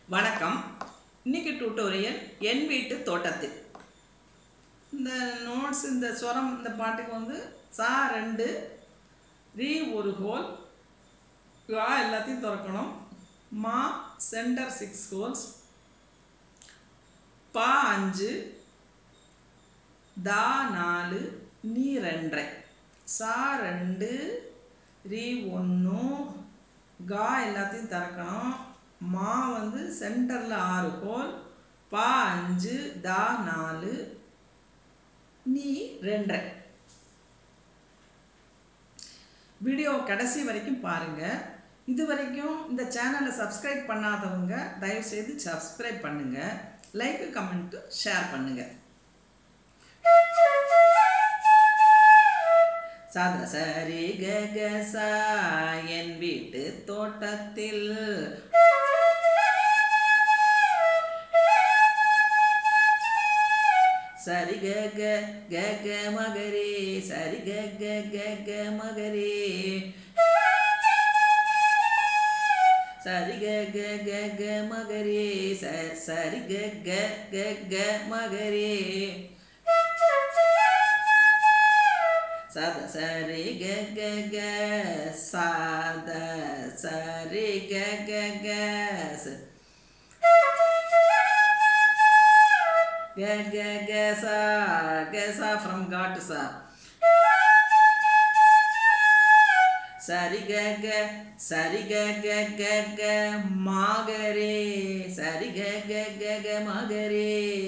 வணக்கம் இன்னைக்கு டியூட்டோரியல் என் வீட்டு தோட்டத்தில் இந்த நோட்ஸ் இந்த ஸ்வரம் இந்த பாட்டுக்கு வந்து சா ரெண்டு ரீ ஒரு ஹோல் வா எல்லாத்தையும் திறக்கணும் மா சென்டர் சிக்ஸ் ஹோல்ஸ் பா அஞ்சு தா நாலு நீ ரெண்டரை சா ரெண்டு ரீ ஒன்று கா எல்லாத்தையும் திறக்கணும் மா வந்து சென்டரில் ஆறு ஹோல் பா அஞ்சு தா நாலு நீ ரெண்டரை வீடியோ கடைசி வரைக்கும் பாருங்கள் இது வரைக்கும் இந்த சேனலை சப்ஸ்கிரைப் பண்ணாதவங்க தயவுசெய்து சப்ஸ்கிரைப் பண்ணுங்கள் லைக் கமெண்ட்டு ஷேர் பண்ணுங்கள் சாத சரி கக சா என் வீட்டு தோட்டத்தில் சரி கக கக மகரே சரி கக கக மகரே சரி கக கக மகரே ச- சரி கக கக மகரே சத சரி க க க சாத சரி க க க ச- க க க சா க சா ஃப்ரம் காட் சா சரி க க சரி க க க க மாகரே சரி க க க க மகரே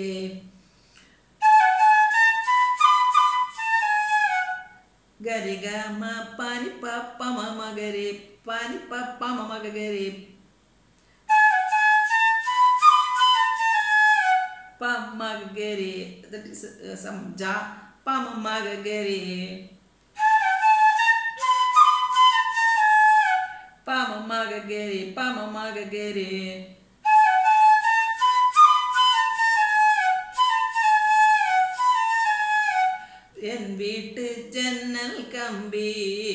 గరి గమ పని పప్ప మమ గరి పని పప్ప మమ గరి పమ్మ గరి దట్ ఇస్ సమ్ జా పమ్మ గరి పమ్మ గరి పమ్మ గరి என் வீட்டு ஜன்னல் கம்பி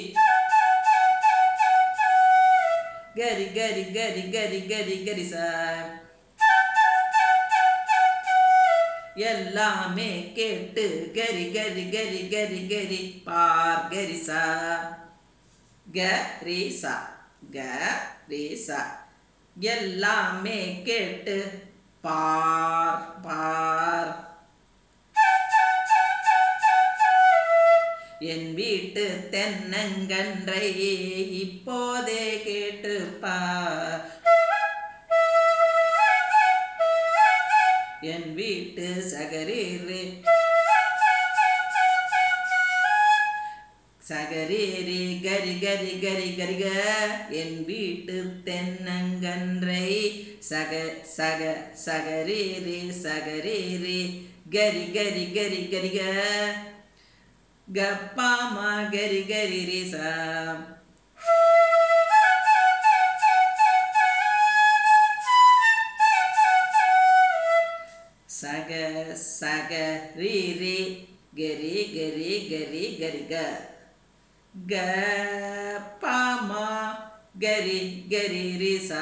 கரி கரி கரி கரி கரி கரி சார் எல்லாமே கேட்டு கரி கரி கரி கரி கரி பார் கரி சா கரி சா கரி சா எல்லாமே கேட்டு பார் பார் என் வீட்டு தென்னங்கன்றை இப்போதே கேட்டுப்பா என் வீட்டு சகரீரு சகரீரி கரி கரி கரி கரிக என் வீட்டு தென்னங்கன்றை சக சக சகரீரி சகரீரி கரி கரி கரி கரிக ಗಪ್ಪ ಮ ಗರಿ ಗರಿ ರಿ ಸ ಸಗ ಸಗ ರಿ ರಿ ಗರಿ ಗರಿ ಗರಿ ಗರಿ ಗ ಗ ಪ ಮ ಗರಿ ಗರಿ ರಿ ಸ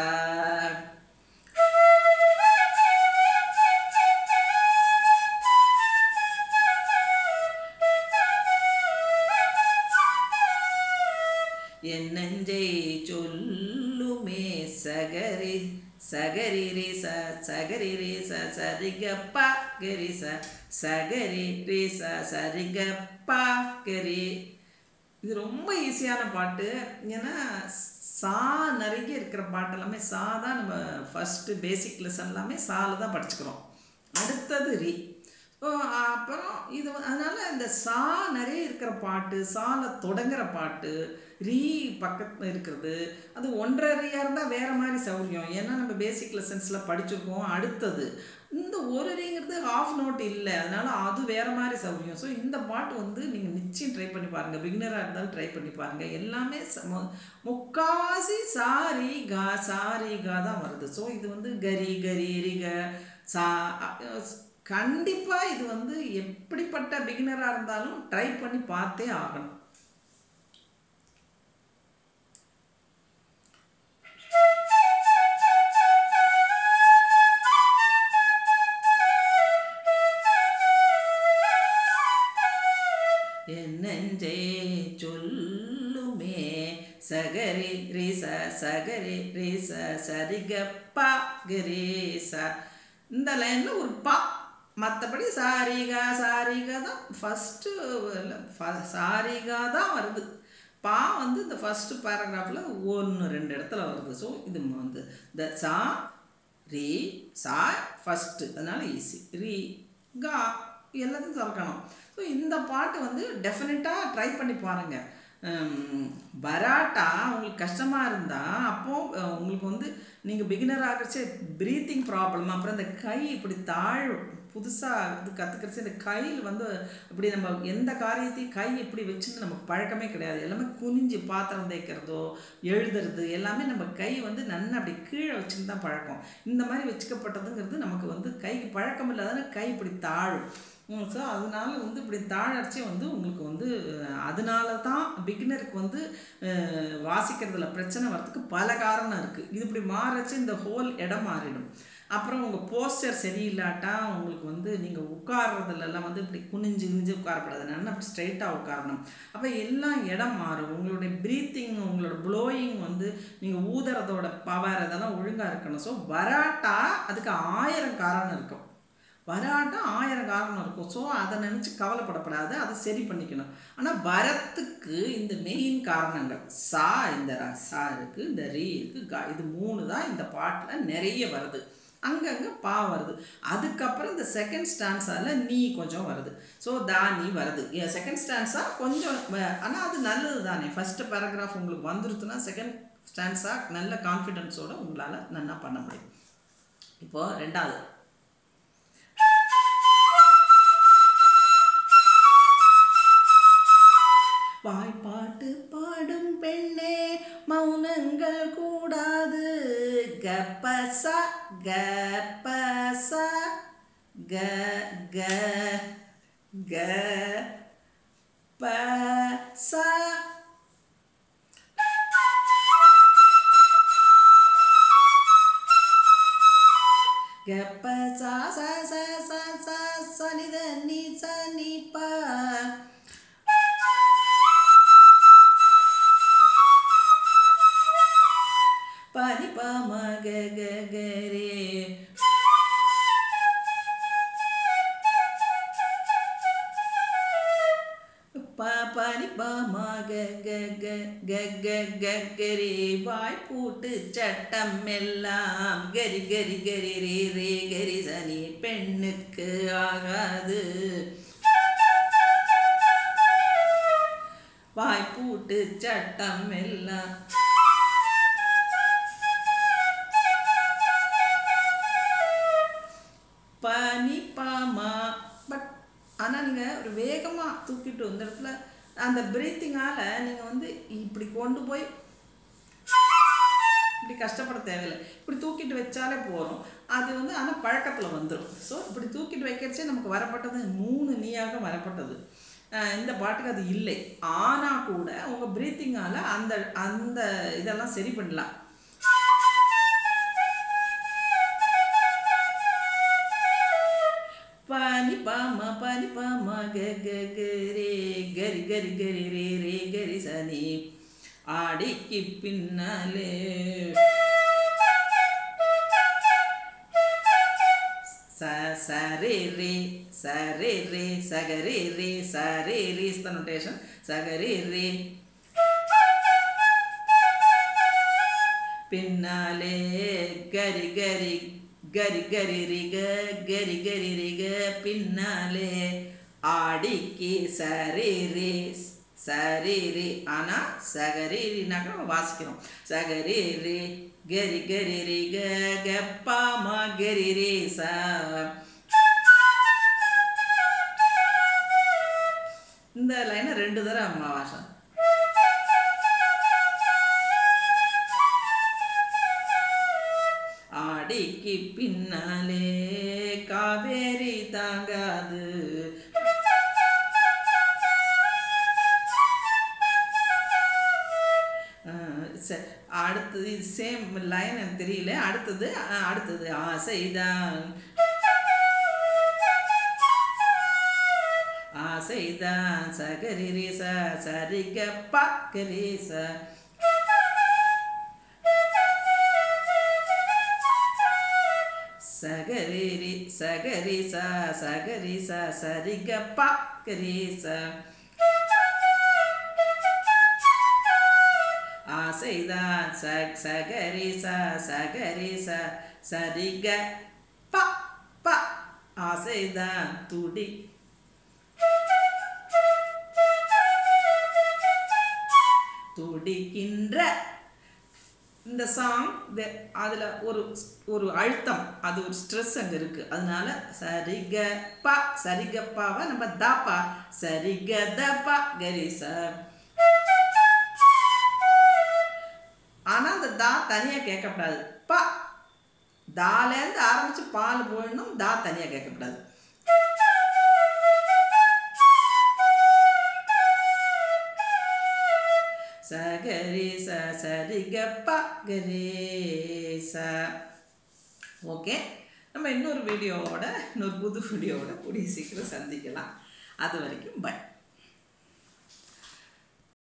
என் நெஞ்சை சொல்லுமே சகரி சகரி ரே ச சகரி ரே ச சரிகப்பா கரி ச சகரி ரே ச சரிகப்பா கரி இது ரொம்ப ஈஸியான பாட்டு ஏன்னா சா நிறைய இருக்கிற பாட்டு எல்லாமே சா தான் நம்ம ஃபஸ்ட்டு பேசிக் லெசன் எல்லாமே சால தான் படிச்சுக்கிறோம் அடுத்தது ரி ஓ, அப்புறம் இது வந்து- அதனால இந்த சா நிறைய இருக்கிற பாட்டு சால தொடங்குற பாட்டு ரீ பக்கத்தில் இருக்கிறது அது ஒன்றரையாக இருந்தால் வேறு மாதிரி சௌரியம் ஏன்னா நம்ம பேசிக் லெசன்ஸில் படிச்சிருக்கோம் அடுத்தது இந்த ஒரு ரீங்கிறது ஹாஃப் நோட் இல்லை அதனால அது வேறு மாதிரி சௌரியம் ஸோ இந்த பாட்டு வந்து நீங்கள் நிச்சயம் ட்ரை பண்ணி பாருங்கள் பிகினராக இருந்தாலும் ட்ரை பண்ணி பாருங்கள் எல்லாமே ச- மு- முக்காசி சாரி கா சாரி கா தான் வருது ஸோ இது வந்து கரி கரி ரிக சா கண்டிப்பாக இது வந்து எப்படிப்பட்ட பிகினராக இருந்தாலும் ட்ரை பண்ணி பார்த்தே ஆகணும் சகரி ரே ச சகரி ரே ச சரிக பா கரி ச இந்த லைனில் ஒரு பா மற்றபடி சாரிகா சாரிகா தான் ஃபஸ்ட்டு சாரிகா தான் வருது பா வந்து இந்த ஃபஸ்ட்டு பேராகிராஃபில் ஒன்று ரெண்டு இடத்துல வருது ஸோ இது வந்து இந்த சா ரீ சா ஃபஸ்ட்டு அதனால ஈஸி ரீ கா எல்லாத்தையும் திறக்கணும் ஸோ இந்த பாட்டு வந்து டெஃபினட்டாக ட்ரை பண்ணி பாருங்கள் பராட்டா உங்களுக்கு கஷ்டமாக இருந்தால் அப்போது உங்களுக்கு வந்து நீங்கள் பிகினர் ஆகிறச்சே ப்ரீத்திங் ப்ராப்ளம் அப்புறம் இந்த கை இப்படி தாழ் புதுசாக இது கற்றுக்கிறச்சு இந்த கையில் வந்து இப்படி நம்ம எந்த காரியத்தையும் கை இப்படி வச்சுட்டு நமக்கு பழக்கமே கிடையாது எல்லாமே குனிஞ்சு பாத்திரம் தேய்க்கிறதோ எழுதுறது எல்லாமே நம்ம கை வந்து நன்னா அப்படி கீழே வச்சுன்னு தான் பழக்கம் இந்த மாதிரி வச்சுக்கப்பட்டதுங்கிறது நமக்கு வந்து கைக்கு பழக்கம் இல்லாதனால கை இப்படி தாழும் ஸோ அதனால வந்து இப்படி தாழடிச்சு வந்து உங்களுக்கு வந்து அதனால தான் பிகினருக்கு வந்து வாசிக்கிறதுல பிரச்சனை வரத்துக்கு பல காரணம் இருக்குது இது இப்படி மாறச்சு இந்த ஹோல் இடம் மாறிடும் அப்புறம் உங்கள் போஸ்டர் சரியில்லாட்டா உங்களுக்கு வந்து நீங்கள் உட்கார்றதுலலாம் வந்து இப்படி குனிஞ்சு குனிஞ்சு உட்காரக்கூடாது நல்லா அப்படி ஸ்ட்ரைட்டாக உட்காரணும் அப்போ எல்லாம் இடம் மாறும் உங்களுடைய ப்ரீத்திங் உங்களோட ப்ளோயிங் வந்து நீங்கள் ஊதுறதோட பவர் அதெல்லாம் ஒழுங்காக இருக்கணும் ஸோ வராட்டா அதுக்கு ஆயிரம் காரணம் இருக்கும் வராட்டா ஆயிரம் காரணம் இருக்கும் ஸோ அதை நினச்சி கவலைப்படப்படாது அதை சரி பண்ணிக்கணும் ஆனால் வரத்துக்கு இந்த மெயின் காரணங்கள் சா இந்த சா இருக்குது இந்த ரீ இருக்குது கா இது மூணு தான் இந்த பாட்டில் நிறைய வருது அங்கங்கே பா வருது அதுக்கப்புறம் இந்த செகண்ட் ஸ்டான்ஸால் நீ கொஞ்சம் வருது ஸோ தா நீ வருது செகண்ட் ஸ்டான்ஸா கொஞ்சம் ஆனால் அது நல்லது தானே ஃபஸ்ட்டு பேராகிராஃப் உங்களுக்கு வந்துருச்சுன்னா செகண்ட் ஸ்டான்ஸாக நல்ல கான்ஃபிடென்ஸோடு உங்களால் நல்லா பண்ண முடியும் இப்போது ரெண்டாவது வாய்ப்பாட்டு பாடும் பெண்ணே மௌனங்கள் கூடாது கப்பச கப்பச க க க ப ச கப்ப சா ச ச ச ச ச நி த நி ச நி ப பனி ப ம க க க ரே ப பனி ப ம க க க க க க கரி வாய் பூட்டு சட்டம் எல்லாம் கரி கரி கரி ரே ரே கரி சனி பெண்ணுக்கு ஆகாது வாய் பூட்டு சட்டம் எல்லாம் பனி பாமா பட் ஆனால் நீங்கள் ஒரு வேகமாக தூக்கிட்டு இந்த இடத்துல அந்த பிரீத்திங்கால் நீங்கள் வந்து இப்படி கொண்டு போய் இப்படி கஷ்டப்பட தேவையில்லை இப்படி தூக்கிட்டு வச்சாலே போகிறோம் அது வந்து ஆனால் பழக்கத்தில் வந்துடும் ஸோ இப்படி தூக்கிட்டு வைக்கிறச்சே நமக்கு வரப்பட்டது மூணு நீயாக வரப்பட்டது இந்த பாட்டுக்கு அது இல்லை ஆனால் கூட உங்கள் ப்ரீத்திங்கால் அந்த அந்த இதெல்லாம் சரி பண்ணலாம் பனி பாம பனி பாம க க க ரே கரி கரி கரி ரே ரே கரி சனி ஆடிக்கு பின்னாலே ச சரே ரே சரே ரே சகரே ரே சரே ரே இஸ் த நோட்டேஷன் சகரே ரே பின்னாலே கரி கரி கரி கரி ரிக கரி கரி ரிக பின்னாலே ஆடிக்கு சரீரி சரீரி ஆனால் சகரீரினாக்க நம்ம வாசிக்கிறோம் சகரீரி கரி கரி ரிக கப்பாமா கரி ரே சா இந்த லைனை ரெண்டு தடவை அம்மா வாசம் ஆடிக்கு பின்னாலே காவேரி தாங்காது அடுத்தது சேம் லைன் எனக்கு தெரியல அடுத்தது அடுத்தது ஆசைதான் ஆசைதான் சகரி ரேச சரிக பக்கரேச சகரிரி சகரி ச சகரி ச சரிகப்பா கரி ச ஆசைதான் ச சகரி ச சகரி ச சரிக ப ப ஆசைதான் துடி துடிக்கின்ற இந்த சாங் அதில் ஒரு ஒரு அழுத்தம் அது ஒரு ஸ்ட்ரெஸ் அங்கே இருக்குது அதனால சரிக பா சரிகப்பாவை நம்ம தாப்பா சரிக தப்பா கரிச ஆனால் அந்த தா தனியாக கேட்கக்கூடாது பா தாலேருந்து ஆரம்பித்து பால் போடணும் தா தனியாக கேட்கக்கூடாது சகரி ச சரிகப்பா கரேச ஓகே நம்ம இன்னொரு வீடியோவோட இன்னொரு புது வீடியோவோட கூடிய சீக்கிரம் சந்திக்கலாம் அது வரைக்கும் பை